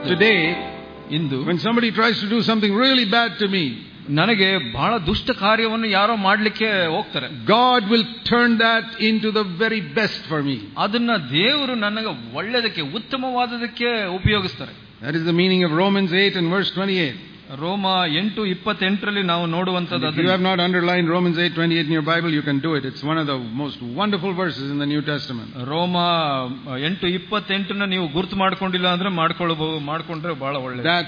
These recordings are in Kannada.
ಹೋಗ್ತೇವೆ Today, into when somebody tries to do something really bad to me, ನನಗೆ ಬಹಳ ದುಷ್ಟ ಕಾರ್ಯವನ್ನು ಯಾರೋ ಮಾಡ್ಲಿಕ್ಕೆ ಹೋಗ್ತಾರೆ God will turn that into the very best for me. ಅದನ್ನ ದೇವರು ನನಗೆ ಒಳ್ಳೆದಕ್ಕೆ ಉತ್ತಮವಾದದಕ್ಕೆ ಉಪಯೋಗಿಸ್ತಾರೆ That is the meaning of Romans 8 and verse 28. ರೋಮ ಎಂಟು ಇಪ್ಪತ್ತೆಂಟರಲ್ಲಿ ನಾವು ನೋಡುವಂತದ್ದು If you have not underlined Romans 8 28 in your Bible, you can do it. It's one of the most wonderful verses in the New Testament. ರೋಮ ಎಂಟು ಇಪ್ಪತ್ತೆಂಟನ್ನ ನೀವು ಗುರುತು ಮಾಡ್ಕೊಂಡಿಲ್ಲ ಅಂದ್ರೆ ಮಾಡ್ಕೊಳ್ಬಹುದು ಮಾಡ್ಕೊಂಡ್ರೆ ಬಹಳ ಒಳ್ಳೆ That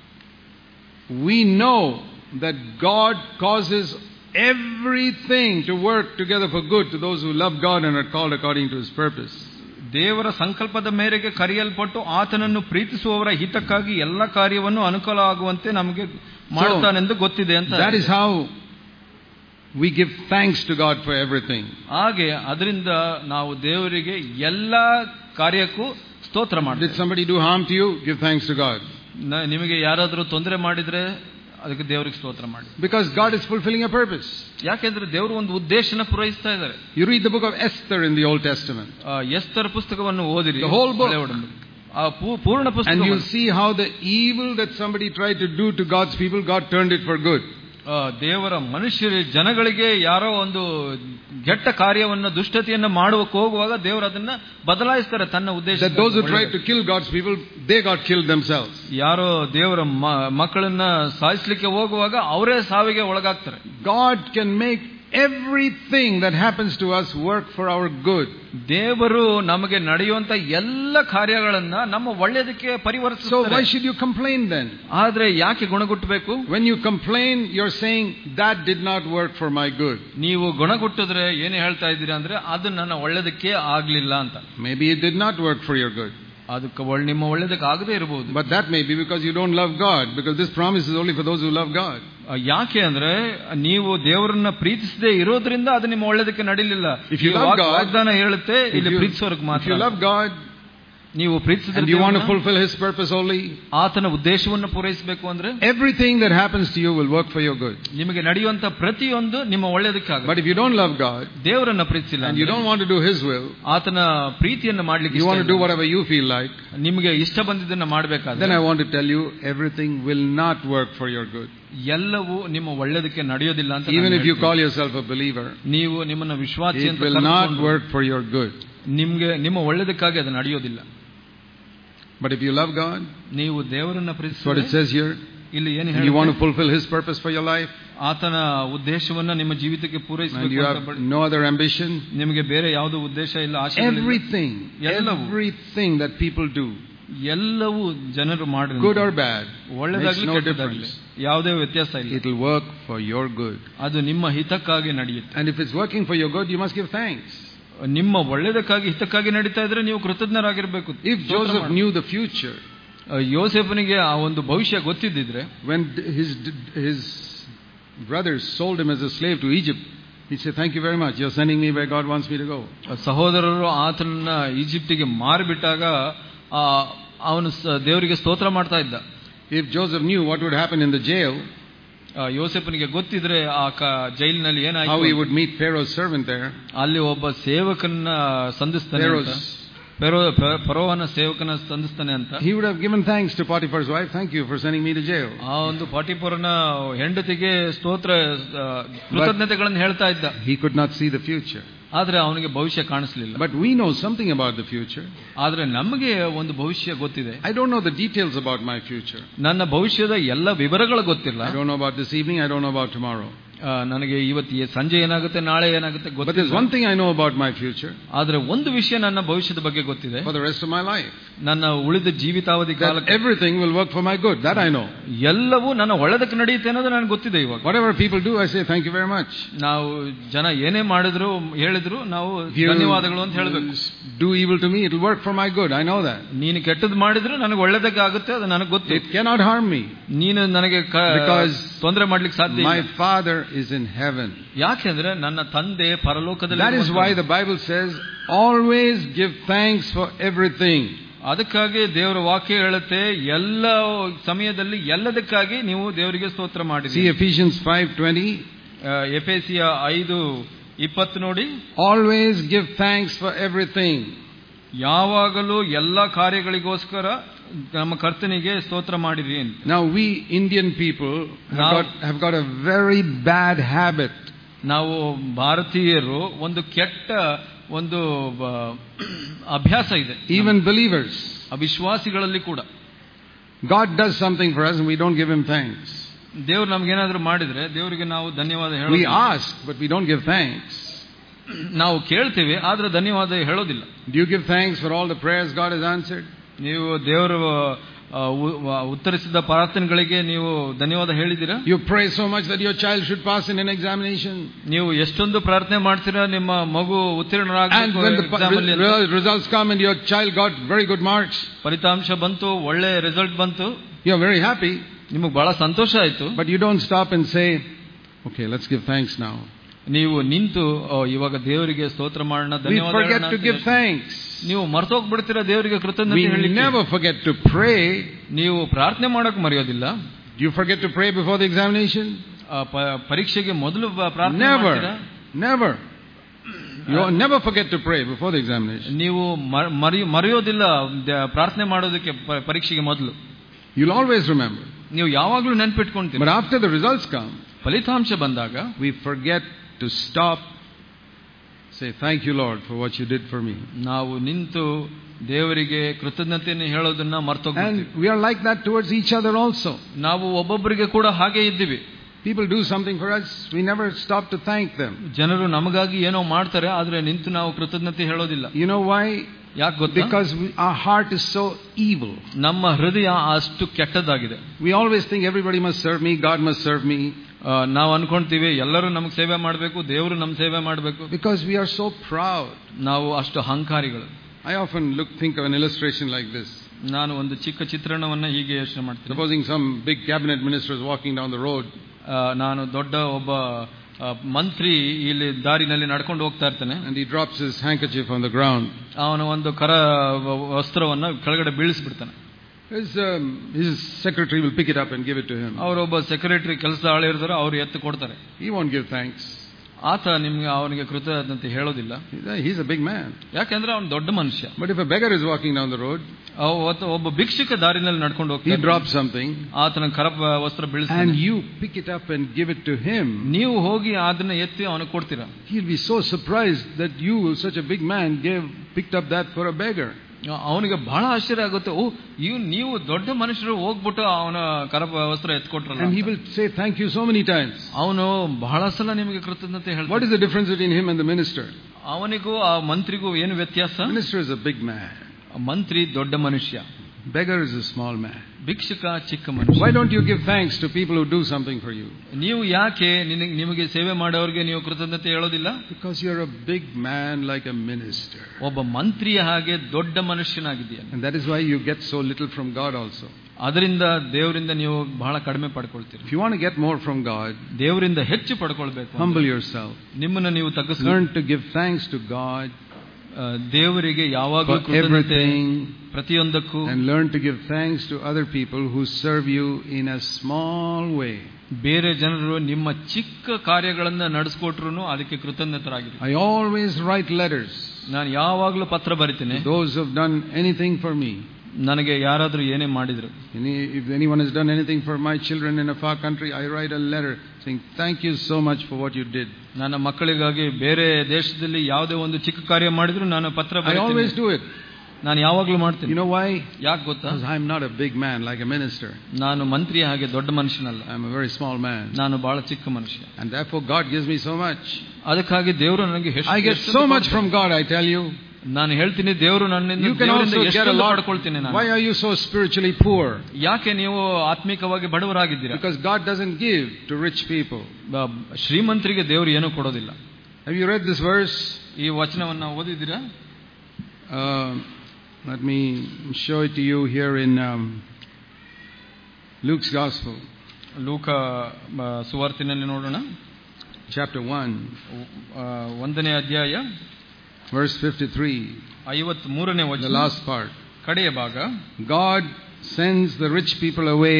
we know that God causes everything to work together for good to those who love God and are called according to His purpose. ದೇವರ ಸಂಕಲ್ಪದ ಮೇರೆಗೆ ಕರೆಯಲ್ಪಟ್ಟು ಆತನನ್ನು ಪ್ರೀತಿಸುವವರ ಹಿತಕ್ಕಾಗಿ ಎಲ್ಲ ಕಾರ್ಯವನ್ನು ಅನುಕೂಲ ಆಗುವಂತೆ ನಮಗೆ ಮಾಡ್ತಾನೆಂದು ಗೊತ್ತಿದೆ ಅಂತ That is how we give thanks to God for everything. ಹಾಗೆ ಅದರಿಂದ ನಾವು ದೇವರಿಗೆ ಎಲ್ಲ ಕಾರ್ಯಕ್ಕೂ ಸ್ತೋತ್ರ Did ಮಾಡ್ತೀವಿ somebody do harm to you? Give thanks to God. ನ- ನಿಮಗೆ ಯಾರಾದರೂ ತೊಂದರೆ ಮಾಡಿದ್ರೆ ಅದಕ್ಕೆ ದೇವರಿಗೆ ಸ್ತೋತ್ರ ಮಾಡಿ Because God is fulfilling a purpose. ಯಾಕೆಂದ್ರೆ ದೇವರು ಒಂದು ಉದ್ದೇಶನ ಪೂರೈಸ್ತಾ ಇದ್ದಾರೆ You read the book of Esther in the Old Testament, ಆ, ಎಸ್ತರ್ ಪುಸ್ತಕವನ್ನು ಓದಿರಿ The whole book. ಹಳೆ ಒಡಂಬಡಿಕೆ. ಆ ಪೂ- ಪೂರ್ಣ and ಪುಸ್ತಕ you'll see how the evil that somebody tried to do to God's people, God turned it for good. ದೇವರ ಮನುಷ್ಯರ ಜನಗಳಿಗೆ ಯಾರೋ ಒಂದು ಕೆಟ್ಟ ಕಾರ್ಯವನ್ನ ದುಷ್ಟತೆಯನ್ನ ಮಾಡುವಕ್ಕೆ ಹೋಗುವಾಗ ದೇವರು ಅದನ್ನ ಬದಲಾಯಿಸ್ತಾರೆ ತನ್ನ ಉದ್ದೇಶ That those who tried to kill God's people, they got killed themselves. ಯಾರೋ ದೇವರ ಮ- ಮಕ್ಕಳನ್ನ ಸಾಯಿಸ್ಲಿಕ್ಕೆ ಹೋಗುವಾಗ ಅವರೇ ಸಾವಿಗೆ ಒಳಗಾಗ್ತಾರೆ God can make everything that happens to us work for our good. ದೇವರು ನಮಗೆ ನಡೆಯುವಂತ ಎಲ್ಲ ಕಾರ್ಯಗಳನ್ನ ನಮ್ಮ ಒಳ್ಳೆಯದಕ್ಕೆ So why ಪರಿವರ್ತಿಸ್ತಾರೆ should you complain then? ಆದ್ರೆ ಯಾಕೆ ಗುಣಗುಟ್ಟಬೇಕು When you complain, you're saying, that did not work for my good. ನೀವು ಗುಣಗುಟ್ಟಿದ್ರೆ ಏನು ಹೇಳ್ತಾ ಇದ್ದೀರಾ ಅಂದ್ರೆ ಅದು ನನ್ನ ಒಳ್ಳೆದಕ್ಕೆ ಆಗ್ಲಿಲ್ಲ ಅಂತ Maybe it did not work for your good. ಅದಕ್ಕೆ ಒಳ್- ನಿಮ್ಮ ಒಳ್ಳೆದಕ್ಕೆ ಆಗದೆ ಇರಬಹುದು But that may be because you don't love God, because this promise is only for those who love God. ಯಾಕೆ ಅಂದ್ರೆ ನೀವು ದೇವರನ್ನ ಪ್ರೀತಿಸದೆ ಇರೋದ್ರಿಂದ ಅದು ನಿಮ್ಮ ಒಳ್ಳೆದಕ್ಕೆ ನಡೀಲಿಲ್ಲ If you ಈ love ವಾಗ್- God, ವಾಗ್ದಾನ ಹೇಳುತ್ತೆ If ಇಲ್ಲಿ you, ಪ್ರೀತಿಸೋರ್ಗೆ if you ಮಾತ್ರ love God ನೀವು ಪ್ರೀತಿಸಿದ್ರೆ and you want to ದೇವ್ರನ್ನ, fulfill His purpose only, ಆತನ ಉದ್ದೇಶವನ್ನು ಪೂರೈಸಬೇಕು ಅಂದ್ರೆ everything that happens to you will work for your good. ನಿಮಗೆ ನಡೆಯುವಂತ ಪ್ರತಿಯೊಂದು ನಿಮ್ಮ ಒಳ್ಳೆದಕ್ಕಾಗ But if you don't love God ದೇವರನ್ನ ಪ್ರೀತಿಸಿಲ್ಲ and you ಅಂದ್ರೆ, don't want to do His will, ಆತನ ಪ್ರೀತಿಯನ್ನು ಮಾಡ್ಲಿಕ್ಕೆ you ಇಷ್ಟ want to do ಇಲ್ಲ. whatever you feel like, ನಿಮಗೆ ಇಷ್ಟ ಬಂದಿದ್ದನ್ನ then ಮಾಡಬೇಕಾದ್ರೆ I want to tell you everything will not work for your good. ಎಲ್ಲವೂ ನಿಮ್ಮ ಒಳ್ಳೆದಕ್ಕೆ ನಡೆಯೋದಿಲ್ಲ ಅಂತ Even ನಾನು if you ಹೇಳ್ತೀನಿ. call yourself a believer, ನೀವು ನಿಮ್ಮನ್ನ ವಿಶ್ವಾಸಿ it ಅಂತ will not ಕರೆದುಕೊಂಡು work for your good. ನಿಮ್ಗೆ ನಿಮ್ಮ ಒಳ್ಳೆದಕ್ಕಾಗಿ ಅದು ನಡೆಯೋದಿಲ್ಲ But if you love God, ನೀವು ದೇವರನ್ನ that's what it ಪ್ರೀತಿಸಿ says here, ಇಲ್ಲಿ ಏನು and you want to ಹೇಳಿ fulfill His purpose for your life, ಆತನ ಉದ್ದೇಶವನ್ನ ನಿಮ್ಮ ಜೀವಿತಕ್ಕೆ and ಪೂರೈಸಬೇಕು you ಅಂತ have ಬಡ- no other ambition, ನಿಮಗೆ ಬೇರೆ ಯಾವುದೋ ಉದ್ದೇಶ ಇಲ್ಲ ಆಶೆ ಇಲ್ಲ. everything, ಎಲ್ಲವೂ. everything that people do, ಎಲ್ಲವೂ ಜನರು ಮಾಡಿ good or bad, makes ಒಳ್ಳೆದಾಗ್ಲಿ no ಕೆಟ್ಟದಾಗ್ಲಿ difference. ಯಾವುದೇ ವ್ಯತ್ಯಾಸ ಇಲ್ಲ It will work for your good. ಅದು ನಿಮ್ಮ ಹಿತಕ್ಕಾಗಿ ನಡೆಯುತ್ತೆ And if it's working for your good, you must give thanks. ನಿಮ್ಮ ಒಳ್ಳೆದಕ್ಕಾಗಿ ಹಿತಕ್ಕಾಗಿ ನಡೀತಾ ಇದ್ರೆ ನೀವು ಕೃತಜ್ಞರಾಗಿರ್ಬೇಕು If ಸ್ತೋತ್ರ Joseph ಮಾಡಿ. knew the future, ಆ, ಯೋಸೇಫನಿಗೆ ಆ ಒಂದು ಭವಿಷ್ಯ ಗೊತ್ತಿದ್ದಿದ್ರೆ when d- his, d- his brothers sold him as a slave to Egypt, he said, Thank you very much. You're sending me where God wants me to go. ಸಹೋದರರು ಆತನನ್ನ ಈಜಿಪ್ಟಿಗೆ ಮಾರಿಬಿಟ್ಟಾಗ ಆ, ಅವನು ಸ- ದೇವರಿಗೆ ಸ್ತೋತ್ರ ಮಾಡ್ತಾ ಇದ್ದ If Joseph knew what would happen in the jail, ಆ, ಯೋಸೇಫನಿಗೆ ಗೊತ್ತಿದ್ರೆ ಆ ಕ- ಜೈಲಿನಲ್ಲಿ how he ಏನಾಯ್ತು would meet Pharaoh's servant there, ಅಲ್ಲಿ ಒಬ್ಬ ಸೇವಕನ್ನ ಸಂಧಿಸ್ತಾನೆ ಅಂತ. Pharaoh's, ಫೆರೋ ಫೆ- ಫರೋಹನ ಸೇವಕನ ಸಂಧಿಸ್ತಾನೆ ಅಂತ he would have given thanks to Potiphar's wife. Thank you for sending me to jail. ಆ ಒಂದು ಪಾಟಿಪುರನ ಹೆಂಡತಿಗೆ ಸ್ತೋತ್ರ ಆ, ಕೃತಜ್ಞತೆಗಳನ್ನು ಹೇಳ್ತಾ ಇದ್ದ He could not see the future. ಆದ್ರೆ ಅವನಿಗೆ ಭವಿಷ್ಯ ಕಾಣಿಸ್ಲಿಲ್ಲ But we know something about the future. ಆದ್ರೆ ನಮಗೆ ಒಂದು ಭವಿಷ್ಯ ಗೊತ್ತಿದೆ I don't know the details about my future. ನನ್ನ ಭವಿಷ್ಯದ ಎಲ್ಲ ವಿವರಗಳು ಗೊತ್ತಿಲ್ಲ I don't know about this evening. I don't know about tomorrow. ಆ, ನನಗೆ ಇವತ್ತು ಏ- ಸಂಜೆ ಏನಾಗುತ್ತೆ ನಾಳೆ ಏನಾಗುತ್ತೆ But there's ಗೊತ್ತಿಲ್ಲ one thing I know about my future ಆದ್ರೆ ಒಂದು ವಿಷಯ ನನ್ನ ಭವಿಷ್ಯದ ಬಗ್ಗೆ ಗೊತ್ತಿದೆ for the rest of my life. ನನ್ನ ಉಳಿದ ಜೀವಿತಾವಧಿ That ಕಾಲಕ್ಕೆ everything will work for my good. That I know. ಎಲ್ಲವೂ ನನ್ನ ಒಳ್ಳೆದಕ್ಕೆ ನಡೆಯುತ್ತೆ ಅನ್ನೋದು ನನಗೆ ಗೊತ್ತಿದೆ ಇವಾಗ Whatever people do, I say thank you very much. ನಾವು ಜನ ಏನೇ ಮಾಡಿದ್ರು ಹೇಳಿದ್ರು ನಾವು If you ಧನ್ಯವಾದಗಳು ಅಂತ ಹೇಳಬೇಕು do evil to me, it will work for my good. I know that. ನೀನು ಕೆಟ್ಟದ್ದು ಮಾಡಿದ್ರು ನನಗೆ ಒಳ್ಳೆದಕ್ಕೆ ಆಗುತ್ತೆ ಅದು ನನಗೆ ಗೊತ್ತು It cannot harm me. ನೀನು ನನಗೆ ಕ- Because ತೊಂದರೆ ಮಾಡ್ಲಿಕ್ಕೆ ಸಾಧ್ಯ My ಇಲ್ಲ Father is in heaven. ಯಾಕೆಂದ್ರೆ ನನ್ನ ತಂದೆ ಪರಲೋಕದಲ್ಲಿ That is why the Bible says, always give thanks for everything. ಅದಕ್ಕಾಗಿ ದೇವರ ವಾಕ್ಯ ಹೇಳುತ್ತೆ ಎಲ್ಲ ಸಮಯದಲ್ಲಿ ಎಲ್ಲದಕ್ಕಾಗಿ ನೀವು ದೇವರಿಗೆ ಸ್ತೋತ್ರ ಮಾಡಿ See Ephesians 5:20. ಎಫೆಸಿಯ ಐದು ಇಪ್ಪತ್ತು ನೋಡಿ Always give thanks for everything. ಯಾವಾಗಲೂ ಎಲ್ಲ ಕಾರ್ಯಗಳಿಗೋಸ್ಕರ ನಮ್ಮ ಕರ್ತನಿಗೆ ಸ್ತೋತ್ರ ಮಾಡಿರಿ ಅಂತ Now, we Indian people have Now- got, have got a very bad habit ನಾವು ಭಾರತೀಯರು ಒಂದು ಕೆಟ್ಟ ಒಂದು ಬ- ಅಭ್ಯಾಸ ಇದೆ even believers. ಅವಿಶ್ವಾಸಿಗಳಲ್ಲಿ ಕೂಡ God does something for us and we don't give Him thanks. ದೇವ್ರು ನಮ್ಗೇನಾದ್ರೂ ಮಾಡಿದ್ರೆ ದೇವರಿಗೆ ನಾವು ಧನ್ಯವಾದ We ಹೇಳೋದಿಲ್ಲ ask, but we don't give thanks. ನಾವು ಕೇಳ್ತೇವೆ ಆದ್ರೆ ಧನ್ಯವಾದ ಹೇಳೋದಿಲ್ಲ Do you give thanks for all the prayers God has answered? ನೀವು ದೇವರು ಆ, ಉ- ವ- ಉತ್ತರಿಸಿದ ಪ್ರಾರ್ಥನೆಗಳಿಗೆ ನೀವು ಧನ್ಯವಾದ ಹೇಳಿದ್ದೀರಾ You pray so much that your child should pass in an examination. ನೀವು ಎಷ್ಟೊಂದು ಪ್ರಾರ್ಥನೆ ಮಾಡ್ತೀರಾ ನಿಮ್ಮ ಮಗು And ಉತ್ತೀರ್ಣರಾಗಬೇಕು when the exam ಅಲ್ಲಿ ಅಂತ. re- results come and your child got very good marks, ಫಲಿತಾಂಶ ಬಂತು ಒಳ್ಳೆ ರಿಸಲ್ಟ್ ಬಂತು you're very happy, ನಿಮಗೆ ಬಹಳ ಸಂತೋಷ ಆಯ್ತು but you don't stop and say, okay, let's give thanks now. ನೀವು ನಿಂತು ಓ, ಇವಾಗ ದೇವರಿಗೆ ಸ್ತೋತ್ರ ಮಾಡೋಣ We ಧನ್ಯವಾದ forget ಹೇಳೋಣ to ಅಂತ give ಹೇಳಿ. thanks. ನೀವು ಮರ್ತೋಗ್ಬಿಡ್ತೀರಾ ದೇವರಿಗೆ ಕೃತಜ್ಞತೆ We ಹೇಳಲಿಕ್ಕೆ never forget to pray. ನೀವು ಪ್ರಾರ್ಥನೆ ಮಾಡಕ್ ಮರೆಯೋದಿಲ್ಲ Do you forget to pray before the examination? ಆ, ಪ- ಪರೀಕ್ಷೆಗೆ ಮೊದಲು ಬ- ಪ್ರಾರ್ಥನೆ ಮಾಡ್ತೀರಾ Never. Never. You never forget to pray before the examination. ನೀವು ಮ- ಮರೆಯ ಮರೆಯೋದಿಲ್ಲ ದ- ಪ್ರಾರ್ಥನೆ ಮಾಡೋದಕ್ಕೆ ಪ- ಪರೀಕ್ಷೆಗೆ ಮೊದಲು You'll always remember. ನೀವು ಯಾವಾಗ್ಲೂ ನೆನ್ಪಿಟ್ಕೊಂತೀರಿ But after the results come, ಫಲಿತಾಂಶ ಬಂದಾಗ we forget to stop, say, Thank you, Lord, for what you did for me. ನಾವು ನಿಂತು ದೇವರಿಗೆ ಕೃತಜ್ಞತೆಯನ್ನು ಹೇಳೋದನ್ನ ಮರ್ತೋಗ್ತೀವಿ And we are like that towards each other also. ನಾವು ಒಬ್ಬೊಬ್ಬರಿಗೆ ಕೂಡ ಹಾಗೆ ಇದ್ದೀವಿ People do something for us, we never stop to thank them. ಜನರು ನಮಗಾಗಿ ಏನೋ ಮಾಡ್ತಾರೆ ಆದ್ರೆ ನಿಂತು ನಾವು ಕೃತಜ್ಞತೆ ಹೇಳೋದಿಲ್ಲ You know why? ಯಾಕೆ ಗೊತ್ತಾ Because we, our heart is so evil. ನಮ್ಮ ಹೃದಯ ಅಷ್ಟು ಕೆಟ್ಟದಾಗಿದೆ We always think everybody must serve me, God must serve me, ಆ, ನಾವು ಅನ್ಕೊಂತೀವಿ ಎಲ್ಲರೂ ನಮ್ಗೆ ಸೇವೆ ಮಾಡಬೇಕು ದೇವರು ನಮ್ ಸೇವೆ ಮಾಡಬೇಕು because we are so proud. ನಾವು ಅಷ್ಟು ಅಹಂಕಾರಿಗಳು I often look, think of an illustration like this. ನಾನು ಒಂದು ಚಿಕ್ಕ ಚಿತ್ರಣವನ್ನ ಹೀಗೆ ಯೋಚನೆ ಮಾಡ್ತೀನಿ Supposing some big cabinet minister is walking down the road ಆ, ನಾನು ದೊಡ್ಡ ಒಬ್ಬ ಆ, ಮಂತ್ರಿ ಇಲ್ಲಿ ದಾರಿನಲ್ಲಿ ನಡ್ಕೊಂಡು ಹೋಗ್ತಾ ಇರ್ತಾನೆ and he drops his handkerchief on the ground. ಅವನ ಒಂದು ಕರ ವ- ವಸ್ತ್ರವನ್ನ ಕೆಳಗಡೆ ಬೀಳಿಸ್ಬಿಡ್ತಾನೆ His, um, his secretary will pick it up and give it to him. ಅವರೊಬ್ಬ ಸೆಕ್ರೆಟರಿ ಕೆಲಸ ಆಳು ಇರ್ತಾರೆ ಅವ್ರು ಎತ್ತು ಕೊಡ್ತಾರೆ He won't give thanks. ಆತ ನಿಮ್ಗೆ ಅವನಿಗೆ ಕೃತಜ್ಞತೆ ಹೇಳೋದಿಲ್ಲ He's a, he's a big man. ಯಾಕೆಂದ್ರೆ ಅವನು ದೊಡ್ಡ ಮನುಷ್ಯ But if a beggar is walking down the road, ಅವತ್ತು ಒಬ್ಬ ಭಿಕ್ಷುಕ ದಾರಿನಲ್ಲಿ ನಡ್ಕೊಂಡು he ಹೋಗ್ತಾನೆ drops something ಆತನ ಕರ ವಸ್ತ್ರ and ಬೀಳಿಸ್ತಾನೆ you pick it up and give it to him. ನೀವು ಹೋಗಿ ಅದನ್ನ ಎತ್ತಿ ಅವನಿಗೆ ಕೊಡ್ತೀರಾ He'll be so surprised that you, such a big man, gave picked up that for a beggar. ಅವನಿಗೆ ಬಹಳ ಆಶ್ಚರ್ಯ ಆಗುತ್ತೆ ಓ ಇವ್ ನೀವು ದೊಡ್ಡ ಮನುಷ್ಯರು ಹೋಗ್ಬಿಟ್ಟು ಅವನ ಕರ ವಸ್ತ್ರ ಎತ್ಕೊಟ್ರಲ್ಲ And he will say thank you so many times. ಅವನು ಬಹಳ ಸಲ ನಿಮಗೆ ಕೃತಜ್ಞತೆ What ಹೇಳ್ತಾನೆ is the difference between him and the minister? ಅವನಿಗೂ ಆ ಮಂತ್ರಿಗೂ ಏನು ವ್ಯತ್ಯಾಸ Minister is a big man. ಮಂತ್ರಿ ದೊಡ್ಡ ಮನುಷ್ಯ Beggar is a small man. ಭಿಕ್ಷುಕ ಚಿಕ್ಕ ಮನುಷ್ಯ Why don't you give thanks to people who do something for you? ನೀವು ಯಾಕೆ ನಿನಗೆ ನಿಮಗೆ ಸೇವೆ ಮಾಡೋರಿಗೆ ನೀವು ಕೃತಜ್ಞತೆ ಹೇಳೋದಿಲ್ಲ Because you're a big man like a minister. ಒಬ್ಬ ಮಂತ್ರಿಯ ಹಾಗೆ ದೊಡ್ಡ ಮನುಷ್ಯನಾಗಿದೆಯಲ್ಲ And that is why you get so little from God also. ಅದರಿಂದ ದೇವರಿಂದ ನೀವು ಬಹಳ ಕಡಿಮೆ ಪಡ್ಕೊಳ್ತೀರಿ If you want to get more from God, ದೇವರಿಂದ ಹೆಚ್ಚು ಪಡ್ಕೊಳ್ಬೇಕು ಅಂದ್ರೆ humble yourself. ನಿಮ್ಮನ್ನ ನೀವು ತಗ್ಗಿಸ್ Learn to give thanks to God ದೇವರಿಗೆ ಯಾವಾಗಲೂ for ಕೃತಜ್ಞತೆ everything ಪ್ರತಿಯೊಂದಕ್ಕೂ and learn to give thanks to other people who serve you in a small way. ಬೇರೆ ಜನರು ನಿಮ್ಮ ಚಿಕ್ಕ ಕಾರ್ಯಗಳನ್ನ ನಡೆಸ್ಕೊಟ್ರು ಅದಕ್ಕೆ ಕೃತಜ್ಞತರಾಗಿರಿ I always write letters ನಾನು ಯಾವಾಗಲೂ ಪತ್ರ ಬರಿತೀನಿ to those who have done anything for me. ನನಗೆ ಯಾರಾದ್ರೂ ಏನೇ ಮಾಡಿದ್ರು Any, if anyone has done anything for my children in a far country, I write a letter saying, Thank you so much for what you did. ನನ್ನ ಮಕ್ಕಳಿಗಾಗಿ ಬೇರೆ ದೇಶದಲ್ಲಿ ಯಾವುದೇ ಒಂದು ಚಿಕ್ಕ ಕಾರ್ಯ ಮಾಡಿದ್ರು ನಾನು ಪತ್ರ I always ಬರೀತೀನಿ do it. ನಾನು ಯಾವಾಗ್ಲೂ ಮಾಡ್ತೀನಿ You know why? ಯಾಕೆ ಗೊತ್ತಾ Because I'm not a big man like a minister. ನಾನು ಮಂತ್ರಿ ಹಾಗೆ ದೊಡ್ಡ ಮನುಷ್ಯನಲ್ಲ I'm a very small man. ನಾನು ಬಹಳ ಚಿಕ್ಕ ಮನುಷ್ಯ And therefore, God gives me so much. ಅದಕ್ಕಾಗಿ ದೇವರು ನನಗೆ ಎಷ್ಟು- I get ಎಷ್ಟು so much ಕೊಡ್ತಾರೆ. from God, I tell you. ನಾನು ಹೇಳ್ತೀನಿ ದೇವರು ನನ್ನಿಂದ You can ದೇವರಿಂದ also get a ಎಷ್ಟೊಂದು lot. ಪಡ್ಕೊಳ್ತೀನಿ ನಾನು Why are you so spiritually poor? ಯಾಕೆ ನೀವು ಆತ್ಮಿಕವಾಗಿ ಬಡವರಾಗಿದ್ದೀರಾ Because God doesn't give to rich people. ಬ- ಶ್ರೀಮಂತರಿಗೆ ದೇವರು ಏನೂ ಕೊಡೋದಿಲ್ಲ Have you read this verse? ಈ ವಚನವನ್ನ ಓದಿದ್ದೀರಾ Uh, let me show it to you here in um, Luke's Gospel, ಲೂಕ ಬ- ಸುವಾರ್ತಿನಲ್ಲಿ ನೋಡೋಣ chapter 1, ಆ, ಒಂದನೇ ಅಧ್ಯಾಯ verse 53, ಐವತ್ ಮೂರನೇ the ವಚನ last part. ಕಡೆಯ ಭಾಗ God sends the rich people away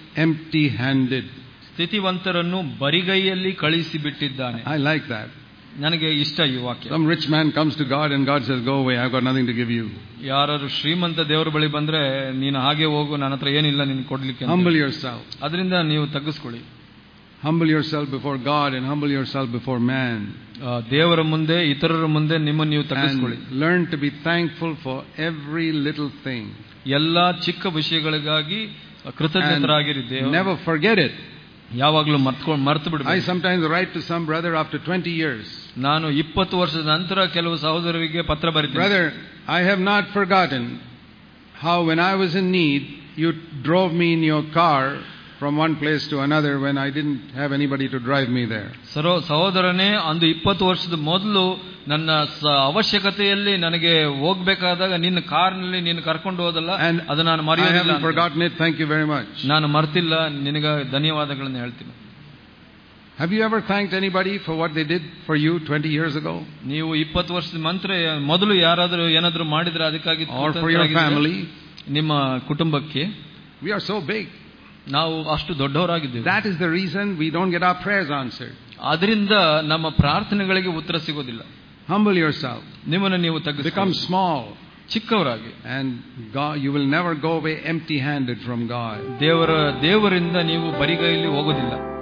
empty handed. ಸ್ಥಿತಿವಂತರನ್ನು ಬರಿಗೈಯಲ್ಲಿ ಕಳಿಸಿ ಬಿಟ್ಟಿದ್ದಾನೆ I like that. ನನಗೆ ಇಷ್ಟ ಈ ವಾಕ್ಯ Some rich man comes to God and God says, Go away, I've got nothing to give you. ಯಾರು ಶ್ರೀಮಂತ ದೇವರ ಬಳಿ ಬಂದ್ರೆ ನೀನು ಹಾಗೆ ಹೋಗು ನನ್ನ ಹತ್ರ ಏನಿಲ್ಲ ನೀನು ಕೊಡ್ಲಿಕ್ಕೆ ಅಂತ. Humble yourself. ಅದರಿಂದ ನೀವು ತಗ್ಗಿಸ್ಕೊಳ್ಳಿ Humble yourself before God and humble yourself before man. ಆ, ದೇವರ ಮುಂದೆ ಇತರರ ಮುಂದೆ ನಿಮ್ಮನ್ನು ನೀವು ತಗ್ಗಿಸ್ಕೊಳ್ಳಿ And learn to be thankful for every little thing. ಎಲ್ಲಾ ಚಿಕ್ಕ ವಿಷಯಗಳಿಗಾಗಿ ಕೃತಜ್ಞತರಾಗಿರಿ And ದೇವ never forget it. ಯಾವಾಗ್ಲೂ ಮರ್ತ್ಕೊಂಡು ಮರ್ತು I ಬಿಡ್ಬೇಕು sometimes write to some brother after 20 years. ನಾನು ಇಪ್ಪತ್ತು ವರ್ಷದ ನಂತರ ಕೆಲವು ಸಹೋದರರಿಗೆ ಪತ್ರ ಬರೀತೀನಿ Brother, I have not forgotten how when I was in need, you drove me in your car from one place to another when I didn't have anybody to drive me there. ಸರೋ ಸಹೋದರನೇ ಅಂದು ಇಪ್ಪತ್ತು ವರ್ಷದ ಮೊದಲು ನನ್ನ ಸ- ಅವಶ್ಯಕತೆಯಲ್ಲಿ ನನಗೆ ಹೋಗ್ಬೇಕಾದಾಗ ನಿನ್ನ ಕಾರ್ನಲ್ಲಿ ನೀನು ಕರ್ಕೊಂಡು ಹೋದಲ್ಲ And ಅದು ನಾನು I ಮರೆಯೋದಿಲ್ಲ haven't ಅಂತ. forgotten it. Thank you very much. ನಾನು ಮರ್ತಿಲ್ಲ ನಿನಗ ಧನ್ಯವಾದಗಳನ್ನು ಹೇಳ್ತೀನಿ Have you ever thanked anybody for what they did for you 20 years ago? ನೀವು ಇಪ್ಪತ್ತು ವರ್ಷದ ಮಂತ್ರ ಮೊದಲು ಯಾರಾದರೂ ಏನಾದರೂ ಮಾಡಿದ್ರೆ ಅದಕ್ಕಾಗಿ Or for your ಕೃತಜ್ಞರಾಗಿದ್ರೆ family? ನಿಮ್ಮ ಕುಟುಂಬಕ್ಕೆ We are so big. ನಾವು ಅಷ್ಟು ದೊಡ್ಡವರಾಗಿದ್ದೇವೆ That is the reason we don't get our prayers answered. ಅದರಿಂದ ನಮ್ಮ ಪ್ರಾರ್ಥನೆಗಳಿಗೆ ಉತ್ತರ ಸಿಗೋದಿಲ್ಲ Humble yourself. ನಿಮ್ಮನ್ನು ನೀವು Become ತಗ್ಗಿಸಿ small. ಚಿಕ್ಕವರಾಗಿ And God, you will never go away empty handed from God. ದೇವರ ದೇವರಿಂದ ನೀವು ಬರಿಗೈಯಲ್ಲಿ ಹೋಗೋದಿಲ್ಲ